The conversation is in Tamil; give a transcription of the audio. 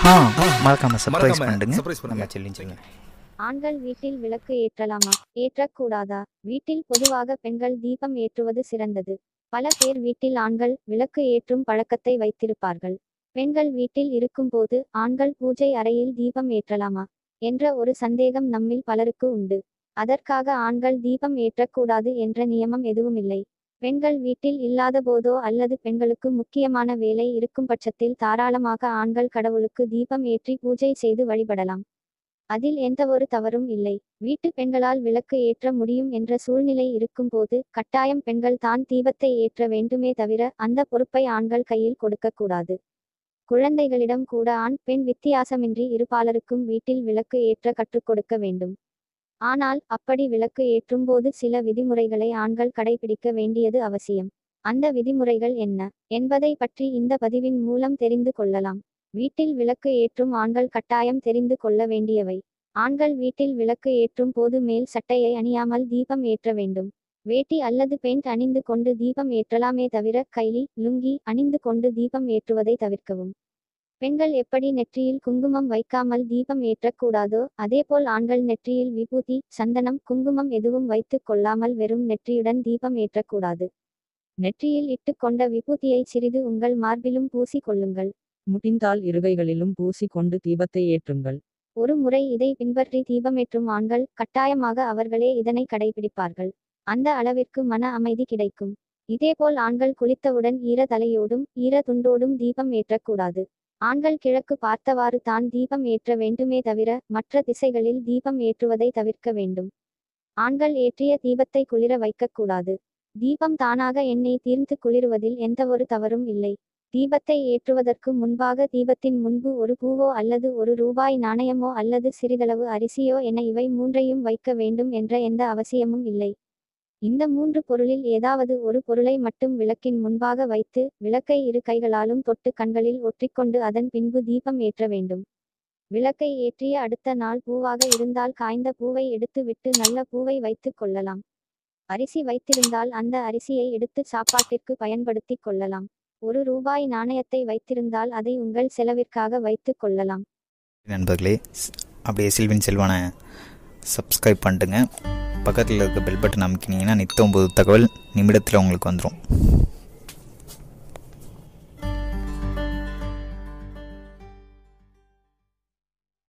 ஆ மறக்காம சர்ப்ரைஸ் மறக்காம பண்ணிடுங்க surprise பண்ணுங்க. நம்ம செல்லின்னு சொல்லுங்க ஆண்கள் வீட்டில் விளக்கு ஏற்றலாமா ஏற்றக்கூடாதா வீட்டில் பொதுவாக பெண்கள் தீபம் ஏற்றுவது சிறந்தது பல பேர் வீட்டில் ஆண்கள் விளக்கு ஏற்றும் பழக்கத்தை வைத்திருப்பார்கள் பெண்கள் வீட்டில் இருக்கும்போது ஆண்கள் பூஜை அறையில் தீபம் ஏற்றலாமா என்ற ஒரு சந்தேகம் நம்மில் பலருக்கு உண்டு அதற்காக ஆண்கள் தீபம் ஏற்றக்கூடாது என்ற நியமம் எதுவுமில்லை பெண்கள் வீட்டில் இல்லாத போதோ அல்லது பெண்களுக்கு முக்கியமான வேலை இருக்கும் பட்சத்தில் தாராளமாக ஆண்கள் கடவுளுக்கு தீபம் ஏற்றி பூஜை செய்து வழிபடலாம் அதில் எந்தவொரு தவறும் இல்லை வீட்டு பெண்களால் விளக்கு ஏற்ற முடியும் என்ற சூழ்நிலை இருக்கும்போது கட்டாயம் பெண்கள் தான் தீபத்தை ஏற்ற வேண்டுமே தவிர அந்த பொறுப்பை ஆண்கள் கையில் கொடுக்கக்கூடாது குழந்தைகளிடம் கூட ஆண் பெண் வித்தியாசமின்றி இருபாலருக்கும் வீட்டில் விளக்கு ஏற்ற கற்றுக் கொடுக்க வேண்டும் ஆனால் அப்படி விளக்கு ஏற்றும்போது சில விதிமுறைகளை ஆண்கள் கடைபிடிக்க வேண்டியது அவசியம் அந்த விதிமுறைகள் என்ன என்பதை பற்றி இந்த பதிவின் மூலம் தெரிந்து கொள்ளலாம் வீட்டில் விளக்கு ஏற்றும் ஆண்கள் கட்டாயம் தெரிந்து கொள்ள வேண்டியவை ஆண்கள் வீட்டில் விளக்கு ஏற்றும் போது மேல் சட்டையை அணியாமல் தீபம் ஏற்ற வேண்டும் வேட்டி அல்லது பெயிண்ட் அணிந்து கொண்டு தீபம் ஏற்றலாமே தவிர கைலி லுங்கி அணிந்து கொண்டு தீபம் ஏற்றுவதை தவிர்க்கவும் பெண்கள் எப்படி நெற்றியில் குங்குமம் வைக்காமல் தீபம் ஏற்றக்கூடாதோ அதேபோல் ஆண்கள் நெற்றியில் விபூதி சந்தனம் குங்குமம் எதுவும் வைத்துக் கொள்ளாமல் வெறும் நெற்றியுடன் தீபம் ஏற்றக்கூடாது நெற்றியில் இட்டுக் கொண்ட விபூதியை சிறிது உங்கள் மார்பிலும் பூசி கொள்ளுங்கள் முடிந்தால் இருகைகளிலும் பூசி கொண்டு தீபத்தை ஏற்றுங்கள் ஒரு முறை இதை பின்பற்றி தீபமேற்றும் ஆண்கள் கட்டாயமாக அவர்களே இதனை கடைபிடிப்பார்கள் அந்த அளவிற்கு மன அமைதி கிடைக்கும் இதேபோல் ஆண்கள் குளித்தவுடன் ஈர தலையோடும் ஈர துண்டோடும் தீபம் ஏற்றக்கூடாது ஆண்கள் கிழக்கு பார்த்தவாறு தான் தீபம் ஏற்ற வேண்டுமே தவிர மற்ற திசைகளில் தீபம் ஏற்றுவதை தவிர்க்க வேண்டும் ஆண்கள் ஏற்றிய தீபத்தை குளிர வைக்கக்கூடாது தீபம் தானாக எண்ணெய் தீர்ந்து குளிருவதில் எந்தவொரு தவறும் இல்லை தீபத்தை ஏற்றுவதற்கு முன்பாக தீபத்தின் முன்பு ஒரு பூவோ அல்லது ஒரு ரூபாய் நாணயமோ அல்லது சிறிதளவு அரிசியோ என இவை மூன்றையும் வைக்க வேண்டும் என்ற எந்த அவசியமும் இல்லை இந்த மூன்று பொருளில் ஏதாவது ஒரு பொருளை மட்டும் விளக்கின் முன்பாக வைத்து விளக்கை இரு கைகளாலும் தொட்டு கண்களில் ஒற்றிக்கொண்டு அதன் பின்பு தீபம் ஏற்ற வேண்டும் விளக்கை ஏற்றிய அடுத்த நாள் பூவாக இருந்தால் காய்ந்த பூவை எடுத்து விட்டு நல்ல பூவை வைத்துக் கொள்ளலாம் அரிசி வைத்திருந்தால் அந்த அரிசியை எடுத்து சாப்பாட்டிற்கு பயன்படுத்திக் கொள்ளலாம் ஒரு ரூபாய் நாணயத்தை வைத்திருந்தால் அதை உங்கள் செலவிற்காக வைத்துக் கொள்ளலாம் நண்பர்களே ஸ்- அப்படியே செல்வின் செல்வானை சப்ஸ்கிரைப் பண்ணிட்டுங்க பக்கத்தில் இருக்க பெல் பட்டன் அமைக்கினீங்கன்னா நித்தம் போது தகவல் நிமிடத்தில் உங்களுக்கு வந்துடும்